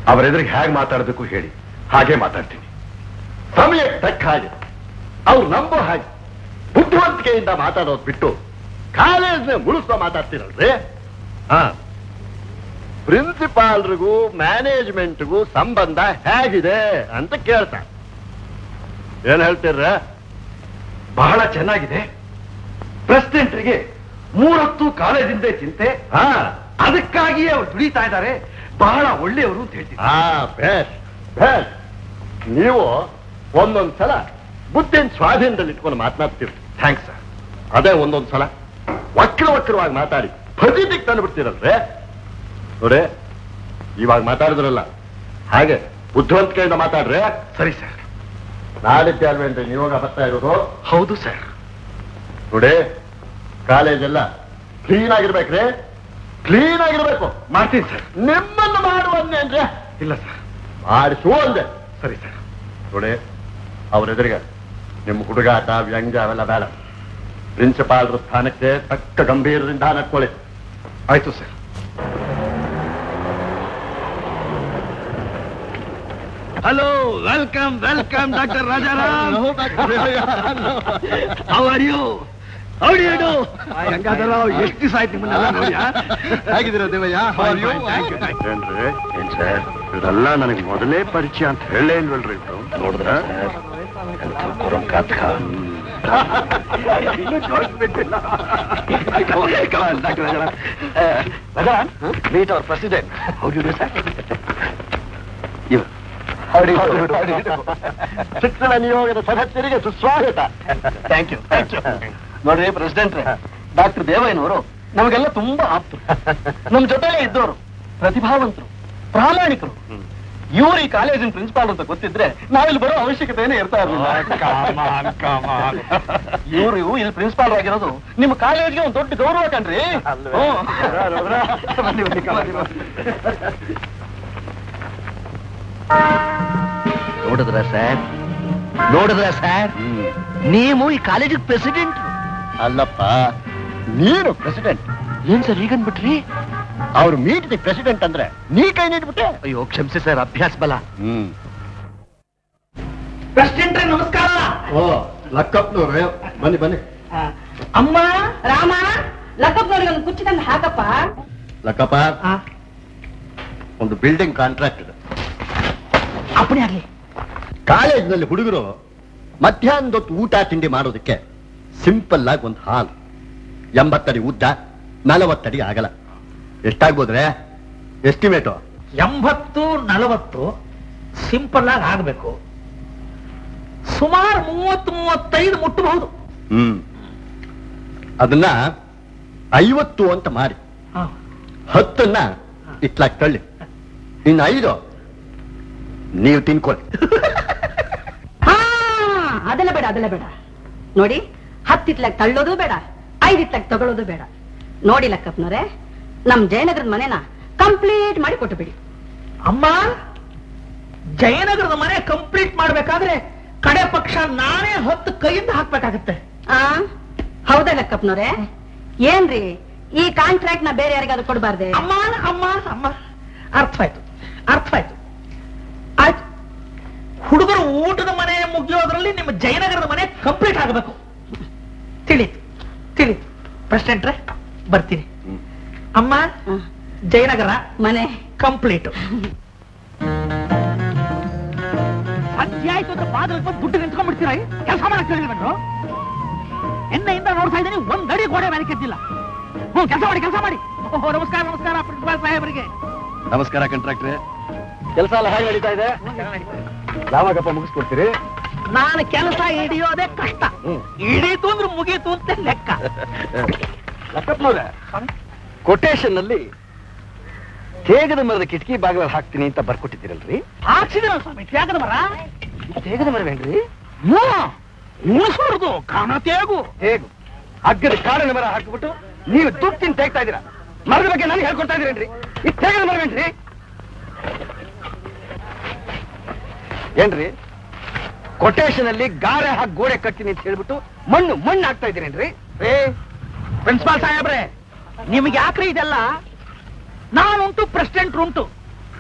ಅವರೆದುರಿಗೆ ಹೇಗೆ ಮಾತಾಡಬೇಕು ಹೇಳಿ ಹಾಗೆ ಮಾತಾಡ್ತೀನಿ ಸಮಯ ತಕ್ಕ ಹಾಗೆ ಅವ್ರು ನಂಬೋ ಹಾಗೆ ಬುದ್ಧಿವಂತಿಕೆಯಿಂದ ಮಾತಾಡೋದು ಬಿಟ್ಟು ಕಾಲೇಜ್ನ ಮುಳುಸ್ತಾ ಮಾತಾಡ್ತೀರಲ್ರಿ ಹಾ ಪ್ರಿನ್ಸಿಪಾಲ್ರಿಗೂ ಮ್ಯಾನೇಜ್ಮೆಂಟ್ಗೂ ಸಂಬಂಧ ಹೇಗಿದೆ ಅಂತ ಕೇಳ್ತಾರೆ ಏನ್ ಹೇಳ್ತೀರ ಬಹಳ ಚೆನ್ನಾಗಿದೆ ಪ್ರೆಸಿಡೆಂಟ್ರಿಗೆ ಮೂರೊತ್ತು ಕಾಲೇಜಿಂದ ಚಿಂತೆ ಹಾ ಅದಕ್ಕಾಗಿಯೇ ಅವ್ರು ದುಡಿತಾ ಇದ್ದಾರೆ ಬಹಳ ಒಳ್ಳೆಯವರು ಅಂತ ಹೇಳ್ತೀನಿ ಹಾ ಬೇಸ್ ಬೇಸ್ ನೀವು ಒಂದೊಂದ್ ಸಲ ಬುದ್ಧಿನ ಸ್ವಾಧೀನದಲ್ಲಿ ಇಟ್ಕೊಂಡು ಮಾತನಾಡ್ತೀರಿ ಥ್ಯಾಂಕ್ಸ್ ಸರ್ ಅದೇ ಒಂದೊಂದ್ ಸಲ ವಕ್ರ ವಕ್ರವಾಗಿ ಮಾತಾಡಿ ಫಜಿತಿಗೆ ತಂದುಬಿಡ್ತೀರಲ್ರೇ ನೋಡಿ ಇವಾಗ ಮಾತಾಡಿದ್ರಲ್ಲ ಹಾಗೆ ಬುದ್ಧಿವಂತಿಕೆಯಿಂದ ಮಾತಾಡ್ರೆ ಸರಿ ಸರ್ ನಾಳಿದ್ದೆ ಅಲ್ವೇನ್ರಿ ನೀವಾಗ ಬರ್ತಾ ಇರೋದು ಹೌದು ಸರ್ ನೋಡಿ ಕಾಲೇಜೆಲ್ಲ ಕ್ಲೀನ್ ಆಗಿರ್ಬೇಕ್ರಿ ಕ್ಲೀನ್ ಆಗಿರ್ಬೇಕು ಮಾಡ್ತೀನಿ ಸರ್ ನಿಮ್ಮನ್ನು ಮಾಡುವನ್ನೇನ್ರಿ ಇಲ್ಲ ಸರ್ ಮಾಡಿಸು ಅಂದೆ ಸರಿ ಸರ್ ನೋಡಿ ಅವ್ರ ಎದುರಿಗೆ ನಿಮ್ಮ ಹುಡುಗಾಟ ವ್ಯಂಗ್ಯ ಅವೆಲ್ಲ ಬೇಡ ಪ್ರಿನ್ಸಿಪಾಲ್ರ ಸ್ಥಾನಕ್ಕೆ ತಕ್ಕ ಗಂಭೀರದಿಂದ ನಡ್ಕೊಳ್ಳಿ ಆಯ್ತು sir hello welcome welcome doctor Rajaram how are you how do you do Gangadhararao ಎಷ್ಟು ದಿವಸ ಆಯ್ತು ನಿಮ್ಮನ್ನೆಲ್ಲ ನೋಡಿ ಹೇಗಿದ್ದೀರಾ ದೇವಯ್ಯ ಹೌ ಆರ್ ಯು ಏನ್ರಿ ಏನ್ ಸರ್ ಇದೆಲ್ಲ ನನಗೆ ಮೊದಲೇ ಪರಿಚಯ ಅಂತ ಹೇಳೇ ಇಲ್ವಲ್ರಿ ಇವ್ರು ನೋಡಿದ್ರ meet our president how do you sir ಶಿಕ್ಷಣ ನಿಯೋಗದ ಸದಸ್ಯರಿಗೆ ಸುಸ್ವಾಗತ ಥ್ಯಾಂಕ್ ಯು ಥ್ಯಾಂಕ್ ಯು ನೋಡ್ರಿ ಪ್ರೆಸಿಡೆಂಟ್ ಡಾಕ್ಟರ್ ದೇವಯ್ಯನವರು ನಮಗೆಲ್ಲ ತುಂಬಾ ಆಪ್ತರು ನಮ್ ಜೊತೆಲೇ ಇದ್ದವರು ಪ್ರತಿಭಾವಂತರು ಪ್ರಾಮಾಣಿಕರು ಇವರು ಈ ಕಾಲೇಜಿನ ಪ್ರಿನ್ಸಿಪಾಲ್ ಅಂತ ಗೊತ್ತಿದ್ರೆ ನಾವಿಲ್ಲಿ ಬರೋ ಅವಶ್ಯಕತೆನೇ ಇರ್ತಾ ಇರಲಿಲ್ಲ ಇವರು ಇಲ್ಲಿ ಪ್ರಿನ್ಸಿಪಾಲ್ ಆಗಿರೋದು ನಿಮ್ಮ ಕಾಲೇಜ್ಗೆ ಒಂದು ದೊಡ್ಡ ಗೌರವ ಕಣ್ರಿ ಹ್ಮ್. ಬನ್ನಿ, ಬನ್ನಿ, ಬನ್ನಿ, ಬನ್ನಿ. ನೋಡಿದ್ರ ಸರ್ ನೋಡಿದ್ರ ಸರ್ ನೀವು ಈ ಕಾಲೇಜಿಗೆ ಪ್ರೆಸಿಡೆಂಟ್ ಅಲ್ಲಪ್ಪ ನೀನು ಪ್ರೆಸಿಡೆಂಟ್ ಏನ್ ಸರ್ ಈಗನ್ಬಿಟ್ರಿ ಅವ್ರು ಮೀಟ್ ದಿ ಪ್ರೆಸಿಡೆಂಟ್ ಅಂದ್ರೆ ನೀ ಕೈ ನೀಡ್ಬಿಟ್ಟೆ ಅಯ್ಯೋ ಕ್ಷಮಿಸಿ ಸರ್ ಅಭ್ಯಾಸ ಬಲ ಹ್ಮ್ ಪ್ರೆಸಿಡೆಂಟ್ರೆ ನಮಸ್ಕಾರ ಓ ಲಕ್ಕಪ್ಪನವ್ರೆ ಬನ್ನಿ ಬನ್ನಿ ಅಮ್ಮ ರಾಮ ಲಕ್ಕಪ್ಪನವ್ರಿಗೆ ಒಂದು ಕುಚ್ಚಿ ತಂದು ಹಾಕಪ್ಪ ಲಕ್ಕಪ್ಪ ಒಂದು ಬಿಲ್ಡಿಂಗ್ ಕಾಂಟ್ರಾಕ್ಟ್ ಇದೆ ಅಪ್ಪಣೆ ಆಗ್ಲಿ ಕಾಲೇಜಿನಲ್ಲಿ ಹುಡುಗರು ಮಧ್ಯಾಹ್ನದೊತ್ತು ಊಟ ತಿಂಡಿ ಮಾಡೋದಕ್ಕೆ ಸಿಂಪಲ್ ಆಗಿ ಒಂದು ಹಾಲ್ ಎಂಬತ್ತಡಿ ಉದ್ದ ನಲವತ್ತಡಿ ಆಗಲ್ಲ ಎಷ್ಟಾಗ್ಬೋದ್ರೆ ಎಸ್ಟಿಮೇಟು ಎಂಬತ್ತು ನಲವತ್ತು ಸಿಂಪಲ್ ಆಗಿ ಆಗ್ಬೇಕು ಸುಮಾರು ಮೂವತ್ತು ಮೂವತ್ತೈದು ಮುಟ್ಟಬಹುದು ಹ್ಮ್ ಅದನ್ನ ಐವತ್ತು ಅಂತ ಮಾರಿ ಹತ್ತನ್ನ ಇಟ್ಲಾಕ್ ತಳ್ಳಿ ಇನ್ನು ಐದು ನೀವು ತಿನ್ಕೊಳ್ಳಿ ಹಾ ಅದೆಲ್ಲ ಬೇಡ ಅದೆಲ್ಲ ಬೇಡ ನೋಡಿ ಹತ್ತಿತ್ಲಾಗ ತಳ್ಳೋದು ಬೇಡ ಐದಿತ್ಲಾಗ ತಗೊಳ್ಳೋದು ಬೇಡ ನೋಡಿ ಲಕ್ಕಪ್ಪನವ್ರೆ ನಮ್ ಜಯನಗರದ ಮನೆನ ಕಂಪ್ಲೀಟ್ ಮಾಡಿ ಕೊಟ್ಟು ಬಿಡಿ ಅಮ್ಮ ಜಯನಗರದ ಮನೆ ಕಂಪ್ಲೀಟ್ ಮಾಡ್ಬೇಕಾದ್ರೆ ಕಡೆ ಪಕ್ಷ ನಾನೇ ಹತ್ತು ಕೈಯಿಂದ ಹಾಕ್ಬೇಕಾಗತ್ತೆ ಆ ಹೌದಾ ಲಕ್ಕಪ್ಪನವ್ರೆ ಏನ್ರಿ ಈ ಕಾಂಟ್ರಾಕ್ಟ್ ನ ಬೇರೆ ಯಾರಿಗಾದ್ರು ಕೊಡಬಾರ್ದೆ ಅಮ್ಮ ಅಮ್ಮ ಅಮ್ಮ ಅರ್ಥ ಆಯ್ತು ಅರ್ಥ ಆಯ್ತು ಆಯ್ತು ಹುಡುಗರು ಊಟದ ಮನೆ ಮುಗಿಯೋದ್ರಲ್ಲಿ ನಿಮ್ಮ ಜಯನಗರದ ಮನೆ ಕಂಪ್ಲೀಟ್ ಆಗಬೇಕು ತಿಳಿತು ತಿಳಿತು ಪ್ರೆಸಿಡೆಂಟ್ರೆ ಬರ್ತೀನಿ ಅಮ್ಮ ಜಯನಗರ ಮನೆ ಕಂಪ್ಲೀಟ್ ಸಂಜೆ ಆಯ್ತು ಅಂತ ಬಾಗಿಲು ಬಂದು ದುಡ್ಡು ನಿಂತ್ಕೊಂಡ್ಬಿಡ್ತೀರ ಕೆಲಸ ಮಾಡಕ್ ಹೇಳಿಲ್ವೇನ್ರು ಎಣ್ಣೆಯಿಂದ ನೋಡ್ತಾ ಇದ್ದೀನಿ ಒಂದ್ ಅಡಿ ಗೋಡೆ ಮೇಲೆ ಕೆದ್ದಿಲ್ಲ ಹ್ಞೂ ಕೆಲಸ ಮಾಡಿ ಕೆಲಸ ಮಾಡಿ ಓಹೋ ನಮಸ್ಕಾರ ನಮಸ್ಕಾರ ಪ್ರಿನ್ಸಿಪಾಲ್ ಸಾಹೇಬರಿಗೆ ನಮಸ್ಕಾರ ಕಾಂಟ್ರಾಕ್ಟ್ರೆ ಕೆಲಸ ಎಲ್ಲ ಹೇಗೆ ನಡೀತಾ ಇದೆ ಯಾವಾಗಪ್ಪ ಮುಗಿಸ್ಕೊಡ್ತೀರಿ ನಾನು ಕೆಲಸ ಹಿಡಿಯೋದೇ ಕಷ್ಟ ಹಿಡೀತು ಅಂದ್ರೆ ಮುಗೀತು ಅಂತ ಲೆಕ್ಕ ಲಕ್ಕಪ್ಪನವ್ರೆ ಕೊಟೇಶನ್ ನಲ್ಲಿ ತೇಗದ ಮರದ ಕಿಟಕಿ ಬಾಗಿಲಲ್ಲಿ ಹಾಕ್ತೀನಿ ಅಂತ ಬರ್ಕೊಟ್ಟಿದ್ದೀರಲ್ರಿ ಹಾಕ್ಸಿದಿರ ಸ್ವಾಮಿ ತ್ಯಾಗದ ಮರ ತೇಗದ ಮರವೇನ್ರಿ ಮುಸುರ್ದು ಕಾಣತೇಗು ಹೇಗು ಹಗ್ಗದ ಕಾಡಿನ ಮರ ಹಾಕ್ಬಿಟ್ಟು ನೀವು ದುಡ್ಡು ತಿಂದು ತೆಗ್ತಾ ಇದ್ದೀರಾ ಮರದ ಬಗ್ಗೆ ನನಗೆ ಹೇಳ್ಕೊಡ್ತಾ ಇದೀರೇನ್ರಿ ಈ ತೇಗದ ಮರವೇನ್ರಿ ಏನ್ರಿ ಕೊಟೇಶನ್ ಅಲ್ಲಿ ಗಾರೆ ಹಾಕಿ ಗೋಡೆ ಕಟ್ತೀನಿ ಅಂತ ಹೇಳ್ಬಿಟ್ಟು ಮಣ್ಣು ಮಣ್ಣು ಹಾಕ್ತಾ ಇದ್ದೀರೇನ್ರಿ ಏ ಪ್ರಿನ್ಸಿಪಾಲ್ ಸಾಹೇಬ್ರೆ ನಿಮ್ಗೆ ಯಾಕ್ರಿ ಇದೆಲ್ಲ ನಾನುಂಟು ಪ್ರೆಸಿಡೆಂಟ್ ಉಂಟು